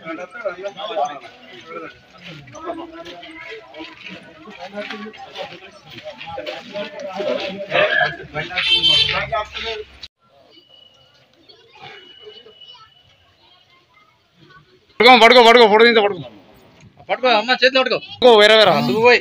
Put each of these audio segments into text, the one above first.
పడుకో పడుకో పడుకో ఫోటో తీస్తే పడుకో పట్టుకో అమ్మ చేతిలో పట్టుకో పడుకో వేరే వేరే నువ్వు పోయి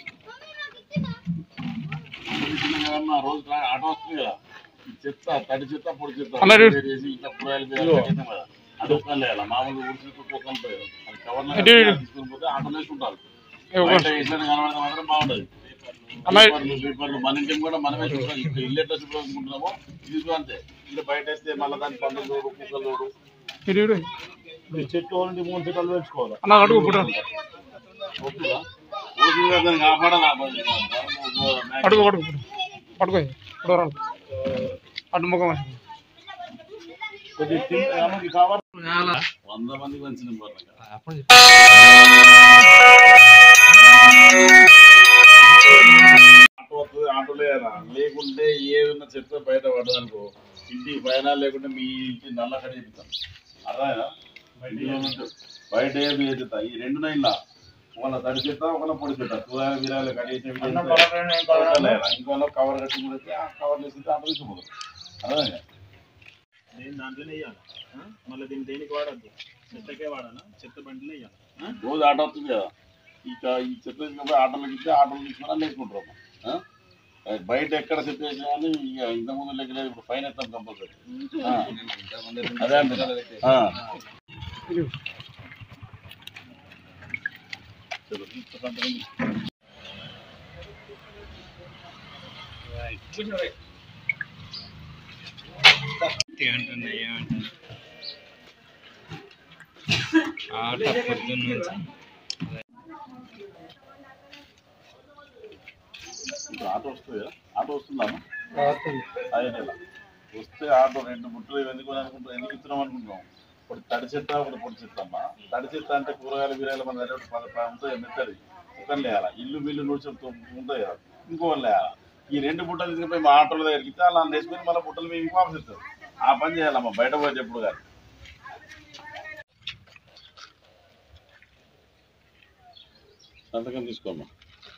కదమ్మా, రోజు రా- ఆటో వస్తుంది కదా ఈ చెత్త తడి చెత్త పొడి చెత్త అన్నారు. వేరు వేసి ఇట్లా కూరగాయలు బీరగాయలు కట్టేసాం కదా. అది ఒక్కని లేదా మామూలు ఉడిసి కుక్కలు ఉంటాయి కదా. అది కవర్లో ఇటు ఇటు. తీసుకొని పోతే ఆటోలో వేసుకుంటారు ఏ ఒక- బయట ఎట్లా కనబడితే మాత్రం బాగుండదు అన్నారు. పేపర్లు పేపర్లు మన ఇంటికి కూడా మనమే చూస్తాం ఇప్పుడు ఇల్లు ఎట్లా శుభ్రం అనుకుంటున్నామో ఇది కూడా అంతే ఇల్లు బయట వేస్తే మళ్ళీ దాని పండుగ లోడు కుక్కలు లోడు ఇటు ఇటు. ఇప్పుడు ఈ చెట్లు నుండి మూడు చెట్లు పెంచుకోవాలి అన్న అడుగు ఫోటో ఓకేనా? ఓకేగా దాన్ని కాపాడాలి ఆ పని. పడుకో పడుకో పడుకో ఇప్పుడు రా అటు ముఖం వేసి. కొద్దిగా తిన్- ఆమెకి కావాలి వంద మందికి మంచిన అప్పుడు ఆటో వస్తుంది ఆటో లేదా లేకుంటే ఏదన్నా చెత్త బయట పడ్డదనుకో ఇంటి పైన లేకుంటే మీ ఇంటి నల్ల కడిగిస్తాం అర్థమైనా బయట ఏది చేస్తా ఈ రెండు నైన్లా ఒకళ్ళ తడి చెత్త ఒకళ్ళ పొడి చెత్త కూరగాయలు బీరాలు కడిగేసి ఇంకో కవర్ కట్టి కూడా అయితే ఆ కవర్ వేసి ఆటో తీసుకుపోతాం అర్థమైనా నేను దాంట్లోనే వేయాలి మళ్ళీ దీన్ని దేనికి వాడద్దు చెత్తకే వాడాలా చెత్త బండిలో వేయాలి రోజు ఆటో వస్తుంది కదా ఇక ఈ చెత్త తీసుకుపోయి ఆటోలోకి ఇస్తే ఆటోలు తీసుకుని లేకుంటారు ఆ? బయట ఎక్కడ చెత్త వేసినా కానీ ఇక ఇంతకుముందు లెక్క లేదు ఇప్పుడు ఫైన్ ఎత్తాం కంపల్సరీ అదే అంటున్నా. ఆ. చలో, కొంతమంది. ఆట పొద్దున్న నుంచి ఇప్పుడు ఆటో వస్తుంది కదా ఆటో వస్తుందా అదే నెల వస్తే ఆటో రెండు బుట్టలు ఎందుకు అనుకుంటాం ఎందుకు ఇస్తున్నాం అనుకుంటున్నాం ఇప్పుడు తడి చెత్త ఒకటి పొడి చెత్త అమ్మా తడి చెత్త అంటే కూరగాయలు బీరాయలు మన దగ్గర ఒకటి పద- పద- ఉంటాయి మెత్తది ఒకరిని లేయాలి ఇల్లు బిల్లు నూడ్చి ఉంటాయి కదా ఇంకోని లేయాలి ఈ రెండు బుట్టలు తీసుకుపోయి మా ఆటోల దగ్గరికి ఇస్తే అలా వేసుకొని మళ్ళీ బుట్టలు మేము వాపస్ ఇస్తాం ఆ పని చేయాలమ్మా బయట పోయేటప్పుడు కానీ సంతకం తీసుకోమ్మా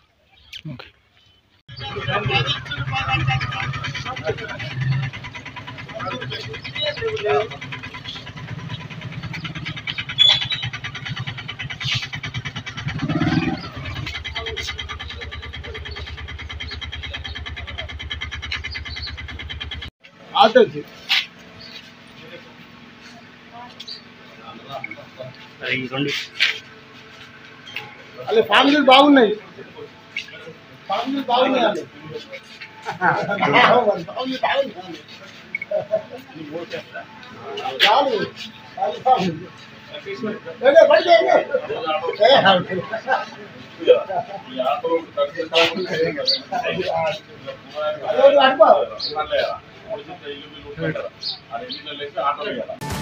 అలా ఫ్యామిలీలు బాగున్నాయి ఫ్యామిలీలు బాగున్నాయి అలా. ఫ్యామిలీ బాగున్నాయి చాలు చాలు ఫ్యామిలీ. ఏ, ఏ, పడుకో, ఏ. ఏ, ఈ ఆటో తడి చెత్త ఉంటే ఏం కాదు. అదే, అదే, అడుగు. ఇల్లు బిల్లు ఉంటాయి కదా. ఆ రెండింటిలో లేచి ఆటో వేయాలి